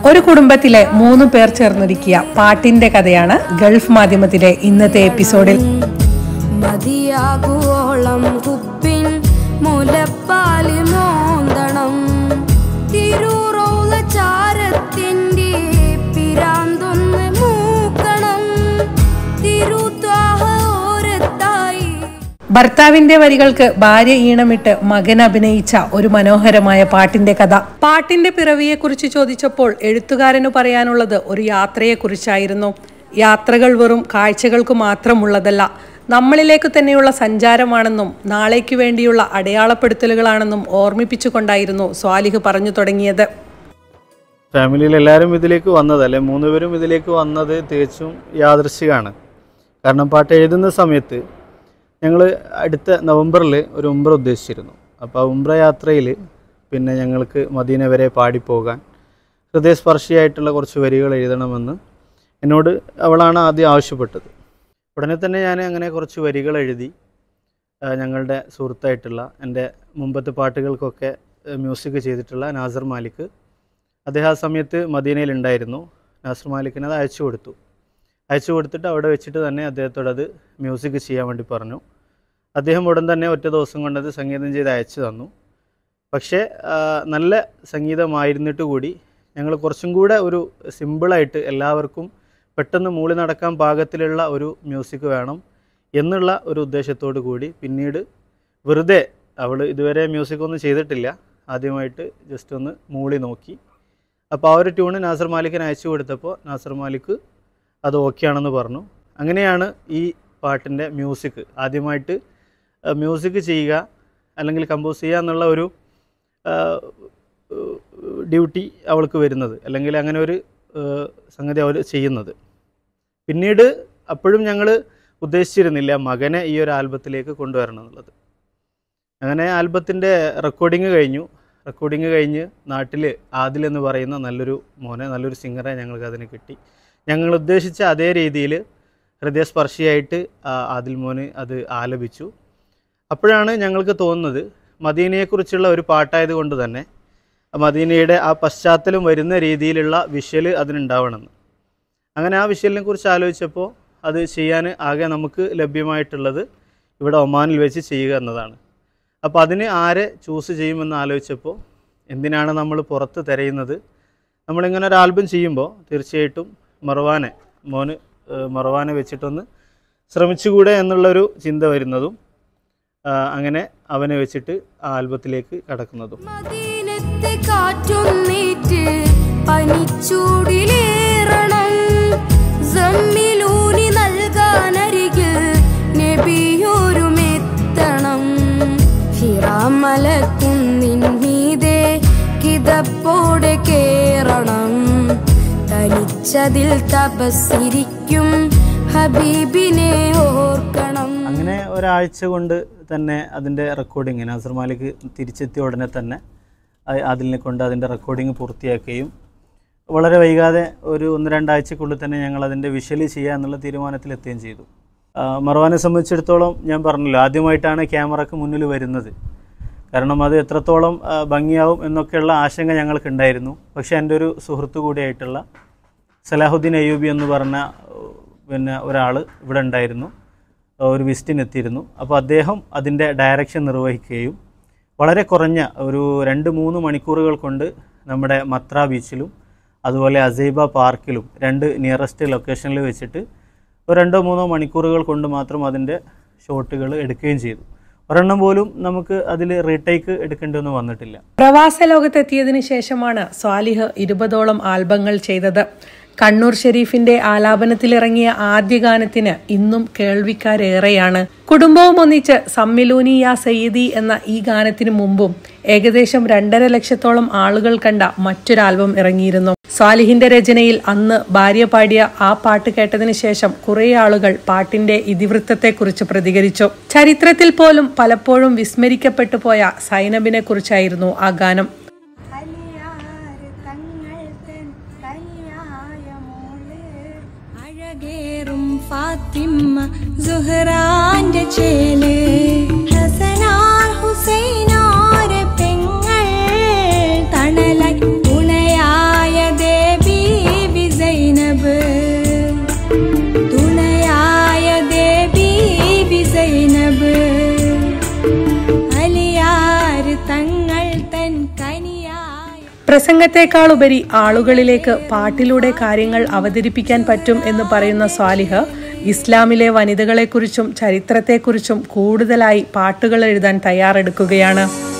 ഒരു കുടുംബത്തിലെ മൂന്ന് പേർ ചേർന്നൊരുക്കിയ പാട്ടിന്റെ കഥയാണ് ഗൾഫ് മാധ്യമത്തിലെ ഇന്നത്തെ എപ്പിസോഡിൽ മതിയാകുവോളം കുപ്പിൻ മുലപ്പാല് മോന്തണം തിരൂറോള ചാരത്തിൻ്റെ പിരാന്തൊന്ന് മൂക്കണം തിരുത്വാഹ ഓരത്തായി ഭർത്താവിന്റെ വരികൾക്ക് ഭാര്യ ഈണമിട്ട് മകൻ അഭിനയിച്ച ഒരു മനോഹരമായ പാട്ടിന്റെ കഥ പാട്ടിന്റെ പിറവിയെക്കുറിച്ച് ചോദിച്ചപ്പോൾ എഴുത്തുകാരനു പറയാനുള്ളത് ഒരു യാത്രയെക്കുറിച്ചായിരുന്നു യാത്രകൾ വെറും കാഴ്ചകൾക്ക് മാത്രമുള്ളതല്ല നമ്മളിലേക്ക് തന്നെയുള്ള സഞ്ചാരമാണെന്നും നാളേക്ക് വേണ്ടിയുള്ള അടയാളപ്പെടുത്തലുകളാണെന്നും ഓർമ്മിപ്പിച്ചുകൊണ്ടായിരുന്നു സ്വാലിഹ് പറഞ്ഞു തുടങ്ങിയത് ഫാമിലിയിൽ എല്ലാവരും ഇതിലേക്ക് വന്നത് അല്ലെ മൂന്ന് പേരും ഇതിലേക്ക് വന്നത് തികച്ചും യാദൃശികമാണ് കാരണം പാട്ട് എഴുതുന്ന സമയത്ത് ഞങ്ങൾ അടുത്ത നവംബറിൽ ഒരു ഉംറ ഉദ്ദേശിച്ചിരുന്നു അപ്പോൾ ആ ഉംറ യാത്രയിൽ പിന്നെ ഞങ്ങൾക്ക് മദീന വരെ പാടിപ്പോകാൻ ഹൃദയസ്പർശിയായിട്ടുള്ള കുറച്ച് വരികൾ എഴുതണമെന്ന് എന്നോട് അവളാണ് ആദ്യം ആവശ്യപ്പെട്ടത് ഉടനെ തന്നെ ഞാൻ അങ്ങനെ കുറച്ച് വരികൾ എഴുതി ആ, ഞങ്ങളുടെ സുഹൃത്തായിട്ടുള്ള എൻ്റെ മുമ്പത്തെ പാട്ടുകൾക്കൊക്കെ മ്യൂസിക് ചെയ്തിട്ടുള്ള നാസർ മാലിക് അദ്ദേഹം ആ സമയത്ത് മദീനയിൽ ഉണ്ടായിരുന്നു നാസർ മാലിക്കിന് അത് അയച്ചു കൊടുത്തു അയച്ചു കൊടുത്തിട്ട് അവിടെ വെച്ചിട്ട് തന്നെ അദ്ദേഹത്തോട് അത് മ്യൂസിക് ചെയ്യാൻ വേണ്ടി പറഞ്ഞു അദ്ദേഹം ഉടൻ തന്നെ ഒറ്റ ദിവസം കൊണ്ടത് സംഗീതം ചെയ്ത് അയച്ചു തന്നു പക്ഷേ ആ, നല്ല സംഗീതമായിരുന്നിട്ട് കൂടി ഞങ്ങൾ കുറച്ചും കൂടെ ഒരു സിമ്പിളായിട്ട് എല്ലാവർക്കും പെട്ടെന്ന് മൂളി നടക്കാൻ പാകത്തിലുള്ള ഒരു മ്യൂസിക് വേണം എന്നുള്ള ഒരു ഉദ്ദേശത്തോടു കൂടി പിന്നീട് വെറുതെ അവൾ ഇതുവരെ മ്യൂസിക് ഒന്നും ചെയ്തിട്ടില്ല ആദ്യമായിട്ട് ജസ്റ്റ് ഒന്ന് മൂളി നോക്കി അപ്പോൾ ആ ഒരു ട്യൂണ് നാസർ മാലിക്കിന് അയച്ചു കൊടുത്തപ്പോൾ നാസർ മാലിക് അത് ഓക്കെ ആണെന്ന് പറഞ്ഞു അങ്ങനെയാണ് ഈ പാട്ടിൻ്റെ മ്യൂസിക് ആദ്യമായിട്ട് മ്യൂസിക് ചെയ്യുക അല്ലെങ്കിൽ കമ്പോസ് ചെയ്യുക എന്നുള്ള ഒരു ഡ്യൂട്ടി അവൾക്ക് വരുന്നത് അല്ലെങ്കിൽ അങ്ങനെ ഒരു ആ, സംഗതി അവർ ചെയ്യുന്നത് പിന്നീട് അപ്പോഴും ഞങ്ങൾ ഉദ്ദേശിച്ചിരുന്നില്ല മകനെ ഈ ഒരു ആൽബത്തിലേക്ക് കൊണ്ടുവരണം എന്നുള്ളത് അങ്ങനെ ആൽബത്തിൻ്റെ റെക്കോർഡിങ് കഴിഞ്ഞു റെക്കോർഡിങ് കഴിഞ്ഞ് നാട്ടിൽ ആദിൽ എന്ന് പറയുന്ന നല്ലൊരു മോനെ നല്ലൊരു സിംഗറെ ഞങ്ങൾക്ക് അതിന് കിട്ടി ഞങ്ങൾ ഉദ്ദേശിച്ച അതേ രീതിയിൽ ഹൃദയസ്പർശിയായിട്ട് ആ ആദിൽ മോന് അത് ആലപിച്ചു അപ്പോഴാണ് ഞങ്ങൾക്ക് തോന്നുന്നത് മദീനയെക്കുറിച്ചുള്ള ഒരു പാട്ടായത് കൊണ്ട് തന്നെ മദീനയുടെ ആ പശ്ചാത്തലം വരുന്ന രീതിയിലുള്ള വിഷ്വൽ അതിനുണ്ടാവണമെന്ന് അങ്ങനെ ആ വിഷ്വലിനെ കുറിച്ച് ആലോചിച്ചപ്പോൾ അത് ചെയ്യാൻ ആകെ നമുക്ക് ലഭ്യമായിട്ടുള്ളത് ഇവിടെ ഒമാനിൽ വെച്ച് ചെയ്യുക എന്നതാണ് അപ്പോൾ അതിന് ആരെ ചൂസ് ചെയ്യുമെന്ന് ആലോചിച്ചപ്പോൾ എന്തിനാണ് നമ്മൾ പുറത്ത് തിരയുന്നത് നമ്മളിങ്ങനെ ഒരു ആൽബം ചെയ്യുമ്പോൾ തീർച്ചയായിട്ടും മറവാനെ മോന് ഏഹ് മറവാനെ വെച്ചിട്ടൊന്ന് ശ്രമിച്ചുകൂടെ എന്നുള്ളൊരു ചിന്ത വരുന്നതും ആ, അങ്ങനെ അവനെ വെച്ചിട്ട് ആ ആൽബത്തിലേക്ക് കടക്കുന്നതും മദീനത്തെ കാറ്റൊന്നേറ്റ് പനിച്ചൂടിലേറണം സമ്മിലൂനി നൽകാനരികിൽ നബിയൊരുമെത്തണം ഹിറാമലക്കുന്നിൻ മീതെ കിതപ്പോടെ കേറണം തനിച്ചതിൽ തപസ്സിരിക്കും ഹബീബിനെ ഓർക്കണം അങ്ങനെ ഒരാഴ്ച കൊണ്ട് തന്നെ അതിൻ്റെ റെക്കോർഡിങ് നാസർ മാലിക് തിരിച്ചെത്തിയ ഉടനെ തന്നെ അ- അതിനെ കൊണ്ട് അതിൻ്റെ റെക്കോർഡിങ് പൂർത്തിയാക്കുകയും വളരെ വൈകാതെ ഒരു ഒന്ന് രണ്ടാഴ്ചക്കുള്ളിൽ തന്നെ ഞങ്ങൾ അതിൻ്റെ വിഷ്വലി ചെയ്യുക എന്നുള്ള തീരുമാനത്തിലെത്തുകയും ചെയ്തു ആ, മർവാനെ സംബന്ധിച്ചിടത്തോളം ഞാൻ പറഞ്ഞല്ലോ ആദ്യമായിട്ടാണ് ക്യാമറക്ക് മുന്നിൽ വരുന്നത് കാരണം അത് എത്രത്തോളം ആ, ഭംഗിയാവും എന്നൊക്കെയുള്ള ആശങ്ക ഞങ്ങൾക്കുണ്ടായിരുന്നു പക്ഷേ എൻ്റെ ഒരു സുഹൃത്തു കൂടിയായിട്ടുള്ള സലാഹുദ്ദീൻ അയ്യൂബി എന്ന് പറഞ്ഞ ഏഹ്, പിന്നെ ഒരാൾ ഇവിടെ ഉണ്ടായിരുന്നു ഏഹ്, ഒരു വിസിറ്റിന് എത്തിയിരുന്നു അപ്പോൾ അദ്ദേഹം അതിൻ്റെ ഡയറക്ഷൻ നിർവഹിക്കുകയും വളരെ കുറഞ്ഞ ഒരു രണ്ട് മൂന്ന് മണിക്കൂറുകൾ കൊണ്ട് നമ്മുടെ മത്ര ബീച്ചിലും അതുപോലെ അസൈബ പാർക്കിലും രണ്ട് നിയറസ്റ്റ് ലൊക്കേഷനിൽ വെച്ചിട്ട് ഒരു രണ്ടോ മൂന്നോ മണിക്കൂറുകൾ കൊണ്ട് മാത്രം അതിൻ്റെ ഷോട്ടുകൾ എടുക്കുകയും ചെയ്തു ഒരെണ്ണം പോലും നമുക്ക് അതിൽ റീടേക്ക് എടുക്കേണ്ടതൊന്നും വന്നിട്ടില്ല പ്രവാസ ലോകത്തെത്തിയതിനു ശേഷമാണ് സ്വാലിഹ് ഇരുപതോളം ആൽബങ്ങൾ ചെയ്തത് കണ്ണൂർ ഷെരീഫിന്റെ ആലാപനത്തിലിറങ്ങിയ ആദ്യ ഗാനത്തിന് ഇന്നും കേൾവിക്കാരേറെയാണ് കുടുംബവും ഒന്നിച്ച് സമ്മിലൂനി യാ സയ്യിദി എന്ന ഈ ഗാനത്തിന് മുമ്പും ഏകദേശം രണ്ടര ലക്ഷത്തോളം ആളുകൾ കണ്ട മറ്റൊരു ആൽബം ഇറങ്ങിയിരുന്നു സ്വാലിഹിന്റെ രചനയിൽ അന്ന് ഭാര്യ പാടിയ ആ പാട്ട് കേട്ടതിന് ശേഷം കുറെ ആളുകൾ പാട്ടിന്റെ ഇതിവൃത്തത്തെക്കുറിച്ച് പ്രതികരിച്ചു ചരിത്രത്തിൽ പോലും പലപ്പോഴും വിസ്മരിക്കപ്പെട്ടു പോയ സൈനബിനെ കുറിച്ചായിരുന്നു ആ ഗാനം അഴകേറും ഫാത്തിമ സുഹറാന്റെ ചേല് ഹസനാർ ഹുസൈനാരെ പെങ്ങൾ തണലായി തുണയായ ദേവ പ്രസംഗത്തെക്കാളുപരി ആളുകളിലേക്ക് പാട്ടിലൂടെ കാര്യങ്ങൾ അവതരിപ്പിക്കാൻ പറ്റും എന്ന് പറയുന്ന സ്വാലിഹ് ഇസ്ലാമിലെ വനിതകളെക്കുറിച്ചും ചരിത്രത്തെക്കുറിച്ചും കൂടുതലായി പാട്ടുകൾ എഴുതാൻ തയ്യാറെടുക്കുകയാണ്